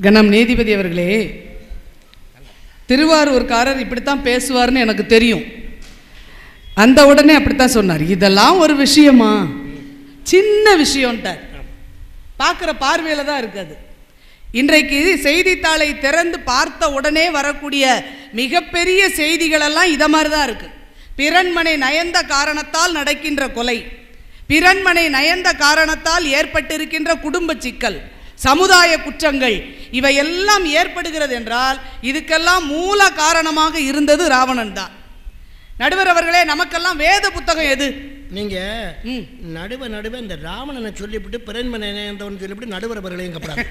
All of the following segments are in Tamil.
கணம் நீதிபதி அவர்களே திருவாரூர்காரர் இப்படித்தான் பேசுவார்னு எனக்கு தெரியும் அந்த உடனே அப்படித்தான் சொன்னார் இதெல்லாம் ஒரு விஷயமா சின்ன விஷயம்ட்டார் பார்க்குற பார்வையில் தான் இருக்காது இன்றைக்கு செய்தித்தாளை திறந்து பார்த்த உடனே வரக்கூடிய மிகப்பெரிய செய்திகளெல்லாம் இதை மாதிரி தான் இருக்கு பிறன்மனை நயந்த காரணத்தால் நடக்கின்ற கொலை பிறன்மனை நயந்த காரணத்தால் ஏற்பட்டிருக்கின்ற குடும்ப சிக்கல் சமுதாய குற்றங்கள் இவையெல்லாம் ஏற்படுகிறது என்றால் இதுக்கெல்லாம் மூல காரணமாக இருந்தது ராவணன் தான் நடுவர் அவர்களே நமக்கெல்லாம் வேத புத்தகம் எது நீங்க ம் நடுவ நடுவ இந்த ராவணனை சொல்லிவிட்டு பிறன்மனை சொல்லிவிட்டு நடுவர் அவர்களையும் கப்படாது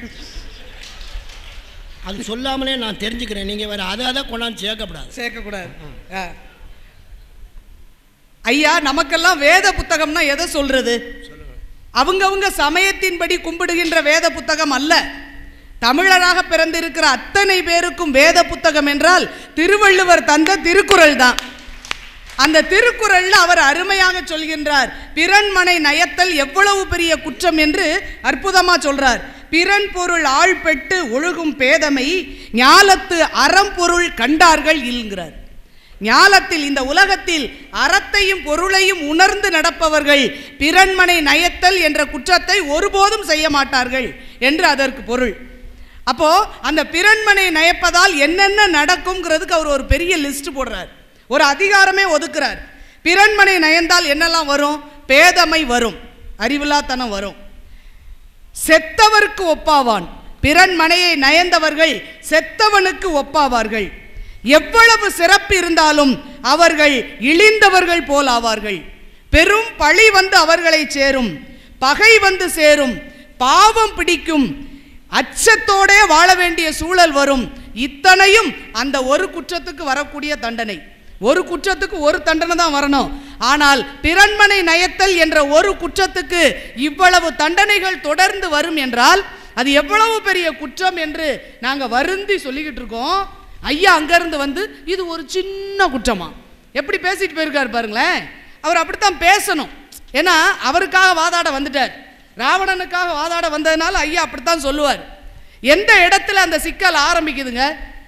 அது சொல்லாமலே நான் தெரிஞ்சுக்கிறேன் நீங்க வேற அதை அதை கொண்டாந்து சேர்க்கப்படாது சேர்க்கக்கூடாது ஆ. ஐயா நமக்கெல்லாம் வேத புத்தகம்னா எதை சொல்றது அவங்கவங்க சமயத்தின்படி கும்பிடுகின்ற வேத புத்தகம் அல்ல தமிழராக பிறந்திருக்கிற அத்தனை பேருக்கும் வேத புத்தகம் என்றால் திருவள்ளுவர் தந்த திருக்குறள் தான் அந்த திருக்குறள்ல அவர் அருமையாக சொல்கின்றார் பிறன்மனை நயத்தல் எவ்வளவு பெரிய குற்றம் என்று அற்புதமா சொல்றார் பிறன் பொருள் ஆழ்பெட்டு ஒழுகும் பேதமை ஞாலத்து அறம்பொருள் கண்டார்கள் இல்கிறார் ஞாலத்தில் இந்த உலகத்தில் அறத்தையும் பொருளையும் உணர்ந்து நடப்பவர்கள் பிறன்மனை நயத்தல் என்ற குற்றத்தை ஒருபோதும் செய்ய மாட்டார்கள் என்று அதற்கு பொருள் அப்போ அந்த பிறன்மனை நயப்பதால் என்னென்ன நடக்கும்ங்கிறதுக்கு அவர் ஒரு பெரிய லிஸ்ட் போடுறார் ஒரு அதிகாரமே ஒதுக்குறார் பிறன்மனை நயந்தால் என்னெல்லாம் வரும் பேதமை வரும் அறிவில்லாத்தனம் வரும் செத்தவருக்கு ஒப்பாவான் பிறன் மனையை நயந்தவர்கள் செத்தவனுக்கு ஒப்பாவார்கள் எவ்வளவு சிறப்பு இருந்தாலும் அவர்கள் இழிந்தவர்கள் போல் ஆவார்கள் பெரும் பழி வந்து அவர்களை சேரும் பகை வந்து சேரும் பாவம் பிடிக்கும் அச்சத்தோடே வாழ வேண்டிய சூழல் வரும் இத்தனையும் அந்த ஒரு குற்றத்துக்கு வரக்கூடிய தண்டனை ஒரு குற்றத்துக்கு ஒரு தண்டனை தான் வரணும் ஆனால் பிறன்மனை நயத்தல் என்ற ஒரு குற்றத்துக்கு இவ்வளவு தண்டனைகள் தொடர்ந்து வரும் என்றால் அது எவ்வளவு பெரிய குற்றம் என்று நாங்கள் வருந்தி சொல்லிக்கிட்டு இருக்கோம் ஐயா அங்கேருந்து வந்து இது ஒரு சின்ன குற்றமா எப்படி பேசிட்டு போயிருக்காரு பாருங்களேன் அவர் அப்படித்தான் பேசணும் ஏன்னா அவருக்காக வாதாட வந்துட்டார் ராவணனுக்காக வாதாட வந்ததுனால ஐயா அப்படித்தான் சொல்லுவார் எந்த இடத்துல அந்த சிக்கல் ஆரம்பிக்குதுங்க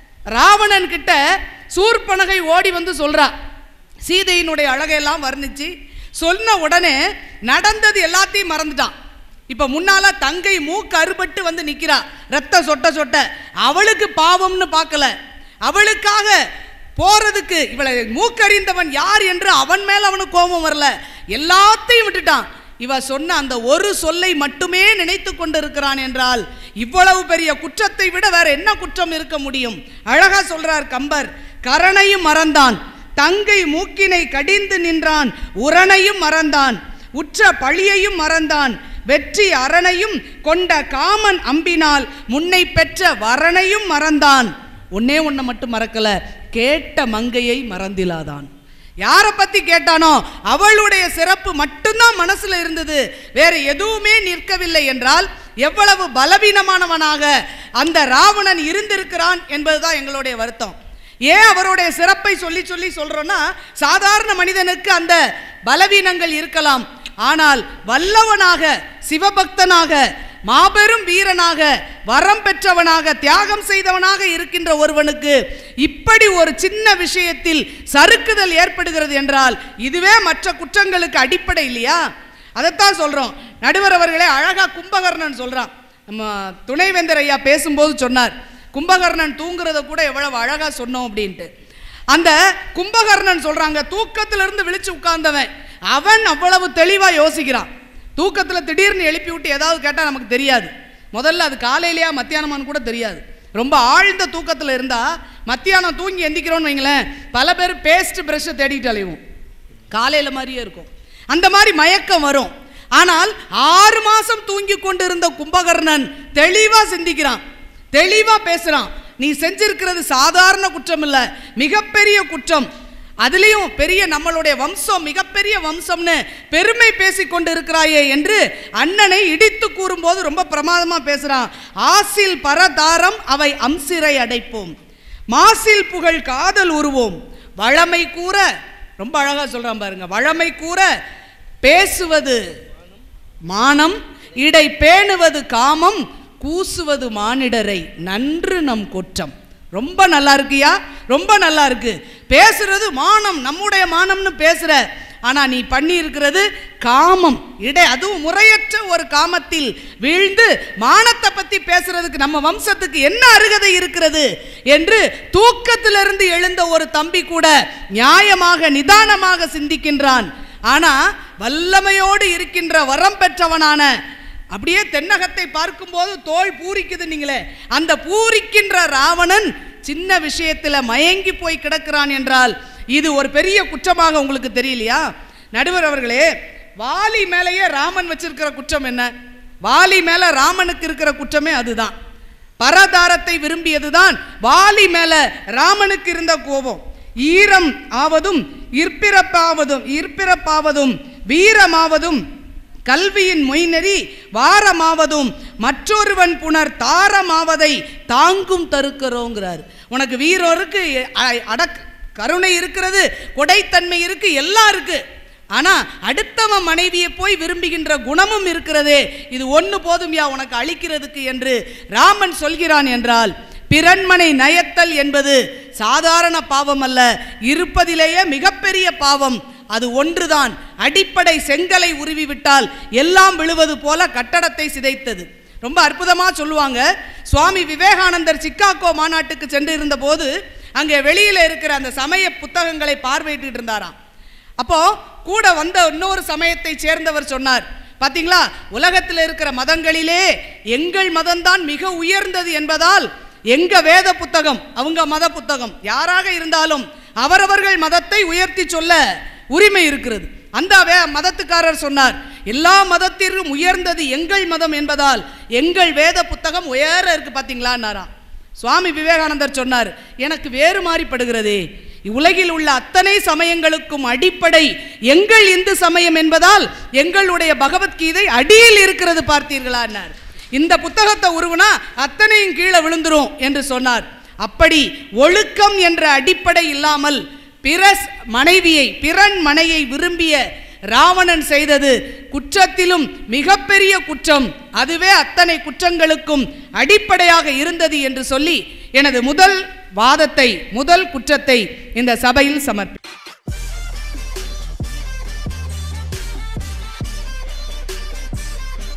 ராவணன் கிட்ட சூர்பனகை ஓடி வந்து சொல்றா சீதையினுடைய அழகையெல்லாம் வர்ணிச்சு சொன்ன உடனே நடந்தது எல்லாத்தையும் மறந்துட்டான் இப்ப முன்னால தங்கை மூக்கு அறுபட்டு வந்து நிக்கிறா ரத்த சொட்ட சொட்ட அவளுக்கு பாவம்னு பார்க்கல அவளுக்காக போறதுக்கு இவளை மூக்கறிந்தவன் யார் என்று அவன் மேல அவனுக்கு கோபம் வரல எல்லாத்தையும் விட்டுட்டான் இவ சொன்ன அந்த ஒரு சொல்லை மட்டுமே நினைத்து கொண்டிருக்கிறான் என்றால் இவ்வளவு பெரிய குற்றத்தை விட வேற என்ன குற்றம் இருக்க முடியும் அழகா சொல்றார் கம்பர் கரணையும் மறந்தான் தங்கை மூக்கினை கடிந்து நின்றான் உரணையும் மறந்தான் உற்ற பழியையும் மறந்தான் வெற்றி அரணையும் கொண்ட காமன் அம்பினால் முன்னை பெற்ற வரணையும் மறந்தான் ஒன்னே ஒன்றை மட்டும் மறக்கல கேட்ட மங்கையை மறந்திலாதான் யாரை பத்தி கேட்டானோ அவளுடைய சிறப்பு மட்டும்தான் மனசுல இருந்தது வேற எதுவுமே நிற்கவில்லை என்றால் எவ்வளவு பலவீனமானவனாக அந்த ராவணன் இருந்திருக்கிறான் என்பதுதான் எங்களுடைய வருத்தம் ஏன் அவருடைய சிறப்பை சொல்லி சொல்லி சொல்றோம்னா சாதாரண மனிதனுக்கு அந்த பலவீனங்கள் இருக்கலாம் ஆனால் வல்லவனாக சிவபக்தனாக மாபெரும் வீரனாக வரம் பெற்றவனாக தியாகம் செய்தவனாக இருக்கின்ற ஒருவனுக்கு இப்படி ஒரு சின்ன விஷயத்தில் சறுக்குதல் ஏற்படுகிறது என்றால் இதுவே மற்ற குற்றங்களுக்கு அடிப்படை இல்லையா அதைத்தான் சொல்றோம் நடுவர் அவர்களே அழகா கும்பகர்ணன் சொல்றான் நம்ம துணைவேந்தர் ஐயா பேசும்போது சொன்னார் கும்பகர்ணன் தூங்குறத கூட எவ்வளவு அழகா சொன்னோம் அப்படின்ட்டு அந்த கும்பகர்ணன் சொல்றாங்க தூக்கத்திலிருந்து விழிச்சு உட்கார்ந்தவன் அவன் அவ்வளவு தெளிவா யோசிக்கிறான் தூக்கத்துல திடீர்னு எழுப்பி விட்டு ஏதாவது கேட்டா நமக்கு தெரியாது முதல்ல அது காலையிலையா மத்தியானமான்னு கூட தெரியாது ரொம்ப ஆழ்ந்த தூக்கத்தில் இருந்தா மத்தியானம் தூங்கி எந்திக்கிறோன்னு வைங்களேன் பல பேர் பேஸ்ட் ப்ரஷ்ஷை தேடிட்டு அலைவோம் காலையில மாதிரியே இருக்கும் அந்த மாதிரி மயக்கம் வரும் ஆனால் ஆறு மாசம் தூங்கி கொண்டிருந்த கும்பகர்ணன் தெளிவா சிந்திக்கிறான் தெளிவா பேசுறான் நீ செஞ்சிருக்கிறது சாதாரண குற்றம் இல்ல மிகப்பெரிய குற்றம் அதுலேயும் பெரிய நம்மளுடைய வம்சம் மிகப்பெரிய வம்சம்னு பெருமை பேசி கொண்டு இருக்கிறாயே என்று அண்ணனை இடித்து கூறும்போது ரொம்ப பிரமாதமா பேசுறான் ஆசில் பரதாரம் அவை அம்சிரை அடைப்போம் மாசில் புகழ் காதல் உருவோம் வழமை கூற ரொம்ப அழகா சொல்றான் பாருங்க வழமை கூற பேசுவது மானம் இடை பேணுவது காமம் கூசுவது மானிடரை நன்று நம் குற்றம் ரொம்ப நல்லா இருக்கியா ரொம்ப நல்லா இருக்கு பேசுறது மானம் நம்முடைய மானம்னு பேசுற ஆனா நீ பண்ணி இருக்கிறது காமம் இடை அதுவும் முறையற்ற ஒரு காமத்தில் வீழ்ந்து மானத்தை பத்தி பேசுறதுக்கு நம்ம வம்சத்துக்கு என்ன அருகதை இருக்கிறது என்று தூக்கத்திலிருந்து எழுந்த ஒரு தம்பி கூட நியாயமாக நிதானமாக சிந்திக்கின்றான் ஆனா வல்லமையோடு இருக்கின்ற வரம் பெற்றவனான அப்படியே தென்னகத்தை பார்க்கும்போது தோல் பூரிக்குது நீங்களே அந்த பூரிக்கின்ற ராவணன் சின்ன விஷயத்துல மயங்கி போய் கிடக்கிறான் என்றால் இது ஒரு பெரிய குற்றமாக உங்களுக்கு தெரியலையா நடுவர் அவர்களே வாலி மேலேயே ராமன் வச்சிருக்கிற குற்றம் என்ன வாலி மேல ராமனுக்கு இருக்கிற குற்றமே அதுதான் பரதாரத்தை விரும்பியதுதான் வாலி மேல ராமனுக்கு இருந்த கோபம் ஈரம் ஆவதும் இற்பிறப்பாவதும் இற்பிறப்பாவதும் வீரமாவதும் கல்வியின் மொய்நெறி வாரமாவதும் மற்றொருவன் புனர் தாரமாவதை தாங்கும் தருக்கிறோங்கிறார் உனக்கு வீரம் இருக்கு அ- அடக் கருணை இருக்கிறது கொடைத்தன்மை இருக்கு எல்லாம் இருக்கு ஆனா அடுத்தவன் மனைவியை போய் விரும்புகின்ற குணமும் இருக்கிறதே இது ஒன்று போதும்யா உனக்கு அளிக்கிறதுக்கு என்று ராமன் சொல்கிறான் என்றால் பிறன்மனை நயத்தல் என்பது சாதாரண பாவம் அல்ல இருப்பதிலேயே மிகப்பெரிய பாவம் அது ஒன்றுதான் அடிப்படை செங்கலை உருவி விட்டால் எல்லாம் விழுவது போல கட்டடத்தை சிதைத்தது ரொம்ப அற்புதமா சொல்லுவாங்க சுவாமி விவேகானந்தர் சிக்காகோ மாநாட்டுக்கு சென்று இருந்தபோது அங்கே வெளியில இருக்கிற அந்த சமய புத்தகங்களை பார்வையிட்டு இருந்தாராம் அப்போ கூட வந்த இன்னொரு சமயத்தை சேர்ந்தவர் சொன்னார் பாத்தீங்களா உலகத்தில் இருக்கிற மதங்களிலே எங்கள் மதம்தான் மிக உயர்ந்தது என்பதால் எங்க வேத புத்தகம் அவங்க மத புத்தகம் யாராக இருந்தாலும் அவரவர்கள் மதத்தை உயர்த்தி சொல்ல உரிமை இருக்கிறது அந்த வே மதத்துக்காரர் சொன்னார் எல்லா மதத்திற்கும் உயர்ந்தது எங்கள் மதம் என்பதால் எங்கள் வேத புத்தகம் உயர இருக்கு பாத்தீங்களான்னாராம் சுவாமி விவேகானந்தர் சொன்னார் எனக்கு வேறு மாறிப்படுகிறதே உலகில் உள்ள அத்தனை சமயங்களுக்கும் அடிப்படை எங்கள் இந்து சமயம் என்பதால் எங்களுடைய பகவத்கீதை அடியில் இருக்கிறது பார்த்தீர்களான்னார் இந்த புத்தகத்தை உருவுனா அத்தனையும் கீழே விழுந்துரும் என்று சொன்னார் அப்படி ஒழுக்கம் என்ற அடிப்படை இல்லாமல் பிற மனைவியை பிறன் மனையை விரும்பிய ராவணன் செய்தது குற்றத்திலும் மிகப்பெரிய குற்றம் அதுவே அத்தனை குற்றங்களுக்கும் அடிப்படையாக இருந்தது என்று சொல்லி எனது முதல் வாதத்தை முதல் குற்றத்தை இந்த சபையில் சமர்ப்பி